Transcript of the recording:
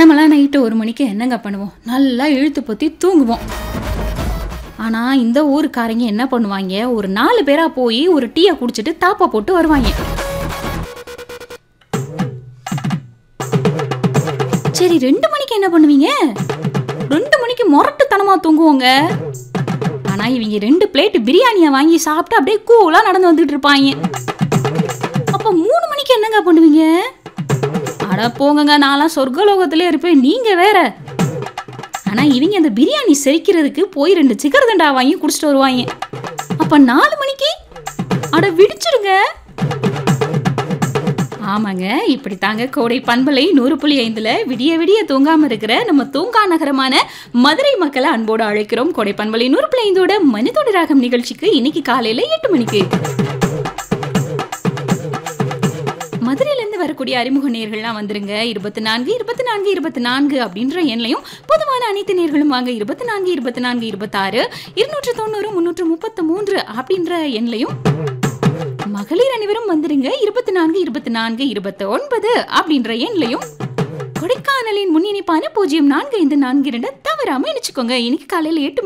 நம்மளாம் நைட்டு ஒரு மணிக்கு என்னங்க பண்ணுவோம் நல்லா இழுத்து பொத்தி தூங்குவோம் ஆனால் இந்த ஊருக்காரங்க என்ன பண்ணுவாங்க ஒரு நாலு பேராக போய் ஒரு டீயை குடிச்சிட்டு தாப்பா போட்டு வருவாங்க சரி ரெண்டு மணிக்கு என்ன பண்ணுவீங்க ரெண்டு மணிக்கு முரட்டுத்தனமா தூங்குவோங்க ஆனா இவங்க ரெண்டு பிளேட் பிரியாணியை வாங்கி சாப்பிட்டு அப்படியே கூலா நடந்து வந்துட்டு இருப்பாங்க அப்ப மூணு மணிக்கு என்னங்க பண்ணுவீங்க அட போங்கங்க நான்லாம் சொர்க்கலோகத்திலே இருப்பேன் நீங்க வேற ஆனா இவங்க அந்த பிரியாணி செரிக்கிறதுக்கு போய் ரெண்டு சிக்கர் தண்டா வாங்கி குடிச்சிட்டு வருவாங்க அப்ப நாலு மணிக்கு அட விடிச்சிருங்க ஆமாங்க இப்படி தாங்க கோடை பண்பலை நூறு புள்ளி ஐந்துல விடிய விடிய தூங்காம இருக்கிற நம்ம தூங்கா நகரமான மதுரை மக்களை அன்போடு அழைக்கிறோம் கோடை பண்பலை நூறு புள்ளி ஐந்தோட மனிதோட ராகம் நிகழ்ச்சிக்கு இன்னைக்கு காலையில எட்டு மணிக்கு மதுரையிலேருந்து வரக்கூடிய அறிமுக நேர்கள்லாம் வந்துருங்க இருபத்தி நான்கு இருபத்தி நான்கு இருபத்தி நான்கு அப்படின்ற எண்ணையும் பொதுவான அனைத்து நேர்களும் வாங்க இருபத்தி நான்கு இருபத்தி நான்கு இருபத்தாறு இருநூற்று தொண்ணூறு முன்னூற்று முப்பத்து மூன்று அப்படின்ற எண்ணையும் மகளிர் அனைவரும் வந்துருங்க இருபத்தி நான்கு இருபத்தி நான்கு இருபத்தி ஒன்பது அப்படின்ற எண்லையும் கொடைக்கானலின் முன்னிணைப்பான பூஜ்ஜியம் நான்கு ஐந்து நான்கு இரண்டு தவறாம இணைச்சுக்கோங்க இன்னைக்கு காலையில எட்டு